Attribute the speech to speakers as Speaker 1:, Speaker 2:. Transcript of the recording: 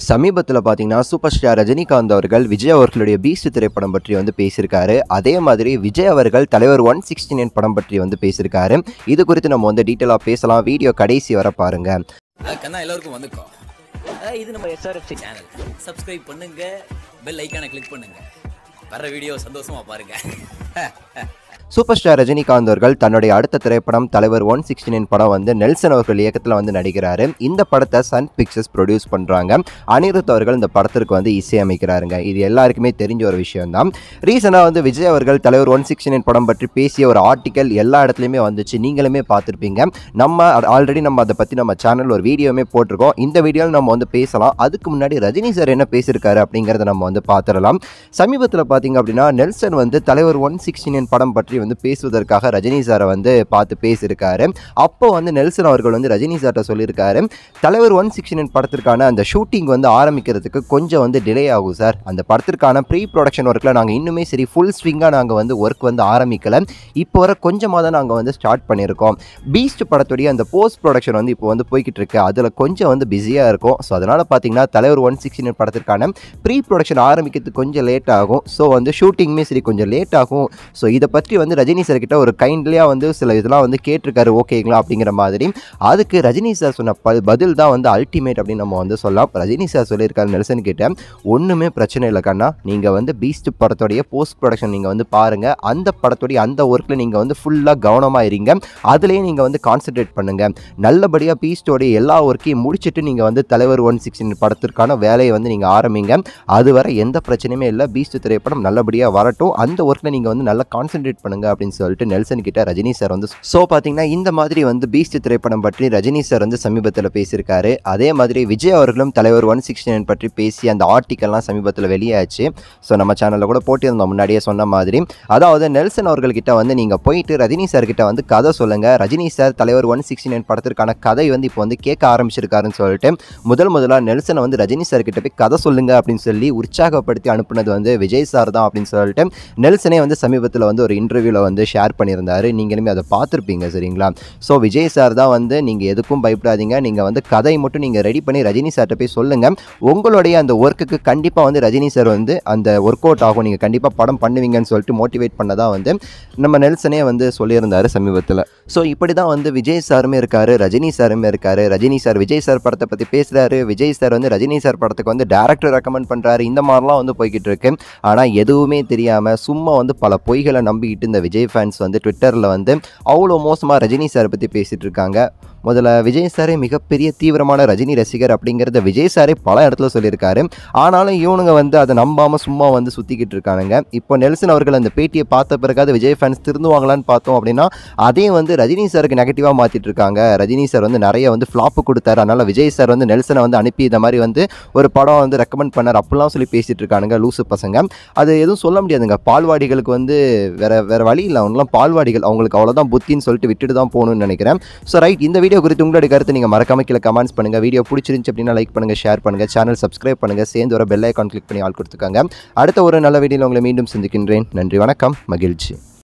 Speaker 1: சமீபத்தில் பார்த்தீங்கன்னா super star Rajinikanth அவர்கள் விஜய் அவர்களுடைய பீஸ்ட் திரைப்படம் பற்றி வந்து பேசியிருக்காரு அதே மாதிரி விஜய் அவர்கள் தலைவர் ஒன் சிக்ஸ்டி நைன் படம் பற்றி வந்து பேசியிருக்காரு இது குறித்து நம்ம வந்து டீட்டெயிலாக பேசலாம் வீடியோ கடைசி வர பாருங்க
Speaker 2: கண்ணா எல்லாருக்கும் வந்துக்கோ அஹ் இது நம்ம எஸ்ஆர்எஃப்சி சேனல் சப்ஸ்கிரைப் பண்ணுங்க பெல் ஐக்கானை கிளிக் பண்ணுங்க வர வீடியோ சந்தோஷமா பாருங்க
Speaker 1: சூப்பர் ஸ்டார் ரஜினிகாந்த் அவர்கள் தன்னுடைய அடுத்த திரைப்படம் தலைவர் ஒன் சிக்ஸ்டி நைன் படம் வந்து நெல்சன் அவர்கள் இயக்கத்தில் வந்து நடிக்கிறாரு இந்த படத்தை சன் பிக்சர்ஸ் ப்ரொடியூஸ் பண்ணுறாங்க அனிருத் அவர்கள் இந்த படத்திற்கு வந்து இசையமைக்கிறாருங்க இது எல்லாருக்குமே தெரிஞ்ச ஒரு விஷயம் தான் ரீசனாக வந்து விஜய் அவர்கள் தலைவர் ஒன் சிக்ஸ்டி நைன் படம் பற்றி பேசிய ஒரு ஆர்டிக்கல் எல்லா இடத்துலையுமே வந்துச்சு நீங்களுமே பார்த்துருப்பீங்க நம்ம ஆல்ரெடி நம்ம அதை பற்றி நம்ம சேனல் ஒரு வீடியோவுமே போட்டிருக்கோம் இந்த வீடியோவில் நம்ம வந்து பேசலாம் அதுக்கு முன்னாடி ரஜினி சார் என்ன பேசியிருக்காரு அப்படிங்கிறத நம்ம வந்து பார்த்துடலாம் சமீபத்தில் பார்த்தீங்க அப்படின்னா நெல்சன் வந்து தலைவர் ஒன் சிக்ஸ்டி நைன் படம் பற்றி வந்து பேசுவதற்காக ரஜினி சாரை வந்து பார்த்து பேசியிருக்காரு அப்போ வந்து நெல்சன் அவர்கள் வந்து ரஜினி சார்கிட்ட சொல்லியிருக்காரு தலைவர் ஒன் சிக்ஸ்டி நைன் படத்திற்கான அந்த ஷூட்டிங் வந்து ஆரம்பிக்கிறதுக்கு கொஞ்சம் வந்து டிலே ஆகும் சார் அந்த படத்திற்கான ப்ரீ ப்ரொடக்ஷன் ஒர்க்கில் நாங்கள் இன்னுமே சரி ஃபுல் ஸ்விங்காக நாங்கள் வந்து ஒர்க் வந்து ஆரம்பிக்கல இப்போ வர கொஞ்சமாக தான் நாங்கள் வந்து ஸ்டார்ட் பண்ணியிருக்கோம் பீஸ்ட் படத்துடைய அந்த போஸ்ட் ப்ரொடக்ஷன் வந்து இப்போ வந்து போய்கிட்டு இருக்கு அதில் கொஞ்சம் வந்து பிஸியாக இருக்கும் ஸோ அதனால் பார்த்தீங்கன்னா தலைவர் ஒன் சிக்ஸ்டி நைன் படத்திற்கான ப்ரீ ப்ரொடக்ஷன் ஆரம்பிக்கிறதுக்கு கொஞ்சம் லேட் ஆகும் ஸோ வந்து ஷூட்டிங்குமே சரி கொஞ்சம் லேட் ஆகும் ஸோ இதை பற்றி வந்து ரஜினி சார் கிட்ட ஒரு கைண்ட்லியாக வந்து சில இதெல்லாம் வந்து கேட்டிருக்காரு ஓகேங்களா அப்படிங்கிற மாதிரி அதுக்கு ரஜினி சார் சொன்ன ப பதில் தான் வந்து அல்டிமேட் அப்படின்னு நம்ம வந்து சொல்லலாம் ரஜினி சார் சொல்லியிருக்காரு நெல்சன் கிட்ட ஒன்றுமே பிரச்சனை இல்லை கண்ணா நீங்கள் வந்து பீஸ்ட் படத்துடைய போஸ்ட் ப்ரொடக்ஷன் நீங்கள் வந்து பாருங்கள் அந்த படத்துடைய அந்த ஒர்க்கில் நீங்கள் வந்து ஃபுல்லாக கவனமாக இருங்க அதுலேயே நீங்கள் வந்து கான்சென்ட்ரேட் பண்ணுங்கள் நல்லபடியாக பீஸ்டோடைய எல்லா ஒர்க்கையும் முடிச்சுட்டு நீங்கள் வந்து தலைவர் ஒன் சிக்ஸ்டின் படத்திற்கான வேலையை வந்து நீங்கள் ஆரம்பிங்க அதுவரை எந்த பிரச்சனையுமே இல்லை பீஸ்ட் திரைப்படம் நல்லபடியாக வரட்டும் அந்த ஒர்க்கில் நீங்கள் வந்து நல்லா கான்சென்ட்ரேட் பண்ணுங்க அப்படின்னு சொல்லிட்டு நெல்சன் கிட்ட ரஜினி சார் வந்து ஸோ பார்த்தீங்கன்னா இந்த மாதிரி வந்து பீஸ்ட் திரைப்படம் பற்றி ரஜினி சார் வந்து சமீபத்தில் பேசியிருக்காரு அதே மாதிரி விஜய் அவர்களும் தலைவர் ஒன் சிக்ஸ்டி நைன் பற்றி பேசி அந்த ஆர்டிக்கல்லாம் சமீபத்தில் வெளியாச்சு ஸோ நம்ம சேனலில் கூட போட்டிருந்தோம் முன்னாடியே சொன்ன மாதிரி அதாவது நெல்சன் அவர்கள்கிட்ட வந்து நீங்கள் போயிட்டு ரஜினி சார் கிட்ட வந்து கதை சொல்லுங்கள் ரஜினி சார் தலைவர் ஒன் சிக்ஸ்டி நைன் படத்திற்கான கதை வந்து இப்போ வந்து கேட்க ஆரம்பிச்சிருக்காருன்னு சொல்லிட்டு முதல் முதலாக நெல்சனை வந்து ரஜினி சார் கிட்ட போய் கதை சொல்லுங்க அப்படின்னு சொல்லி உற்சாகப்படுத்தி அனுப்புனது வந்து விஜய் சார் தான் அப்படின்னு சொல்லிட்டு நெல்சனே வந்து சமீபத்தில் வந்து ஒரு இன்டர்வியூவில் வந்து ஷேர் பண்ணியிருந்தாரு நீங்களுமே அதை பார்த்துருப்பீங்க சரிங்களா ஸோ விஜய் சார் தான் வந்து நீங்கள் எதுக்கும் பயப்படாதீங்க நீங்கள் வந்து கதை மட்டும் நீங்கள் ரெடி பண்ணி ரஜினி சார்கிட்ட போய் சொல்லுங்கள் உங்களுடைய அந்த ஒர்க்குக்கு கண்டிப்பாக வந்து ரஜினி சார் வந்து அந்த ஒர்க் அவுட் ஆகும் நீங்கள் கண்டிப்பாக படம் பண்ணுவீங்கன்னு சொல்லிட்டு மோட்டிவேட் பண்ணதா வந்து நம்ம நெல்சனே வந்து சொல்லியிருந்தாரு சமீபத்தில் ஸோ இப்படி தான் வந்து விஜய் சாருமே இருக்காரு ரஜினி சாருமே இருக்காரு ரஜினி சார் விஜய் சார் படத்தை பற்றி பேசுகிறாரு விஜய் சார் வந்து ரஜினி சார் படத்துக்கு வந்து டேரக்டர் ரெக்கமெண்ட் பண்ணுறாரு இந்த மாதிரிலாம் வந்து போய்கிட்டு இருக்கு ஆனால் எதுவுமே தெரியாமல் சும்மா வந்து பல பொய்களை நம்பிக்கிட்டு இந்த விஜய் ஃபேன்ஸ் வந்து ட்விட்டரில் வந்து அவ்வளோ மோசமாக ரஜினி சார் பற்றி பேசிகிட்டு இருக்காங்க முதல்ல விஜய் சாரே மிகப்பெரிய தீவிரமான ரஜினி ரசிகர் அப்படிங்கிறத விஜய் சாரே பல இடத்துல சொல்லியிருக்காரு ஆனாலும் இவனுங்க வந்து அதை நம்பாமல் சும்மா வந்து சுற்றிக்கிட்டு இருக்கானுங்க இப்போ நெல்சன் அவர்கள் அந்த பேட்டியை பார்த்த பிறகாவது விஜய் ஃபேன்ஸ் திருந்துவாங்களான்னு பார்த்தோம் அப்படின்னா அதையும் வந்து ரஜினி சாருக்கு நெகட்டிவாக மாற்றிட்டு இருக்காங்க ரஜினி சார் வந்து நிறைய வந்து ஃப்ளாப்பு கொடுத்தாரு அதனால் விஜய் சார் வந்து நெல்சனை வந்து அனுப்பி இந்த மாதிரி வந்து ஒரு படம் வந்து ரெக்கமெண்ட் பண்ணார் அப்படிலாம் சொல்லி பேசிகிட்டு இருக்கானுங்க லூசு பசங்க அது எதுவும் சொல்ல முடியாதுங்க பால்வாடிகளுக்கு வந்து வேற வேற வழி இல்லை அவங்களாம் பால்வாடிகள் அவங்களுக்கு அவ்வளோதான் புத்தின்னு சொல்லிட்டு விட்டுட்டு தான் போகணும்னு நினைக்கிறேன் ஸோ ரைட் இந்த வீடியோ குறித்து உங்களுடைய கருத்து நீங்கள் மறக்காம கீழே கமெண்ட்ஸ் பண்ணுங்கள் வீடியோ பிடிச்சிருந்துச்சு அப்படின்னா லைக் பண்ணுங்கள் ஷேர் பண்ணுங்கள் சேனல் சப்ஸ்கிரைப் பண்ணுங்கள் சேர்ந்து வர பெல் ஐக்கான் கிளிக் பண்ணி ஆள் கொடுத்துக்காங்க அடுத்த ஒரு நல்ல வீடியோவில் உங்களை மீண்டும் சந்திக்கின்றேன் நன்றி வணக்கம் மகிழ்ச்சி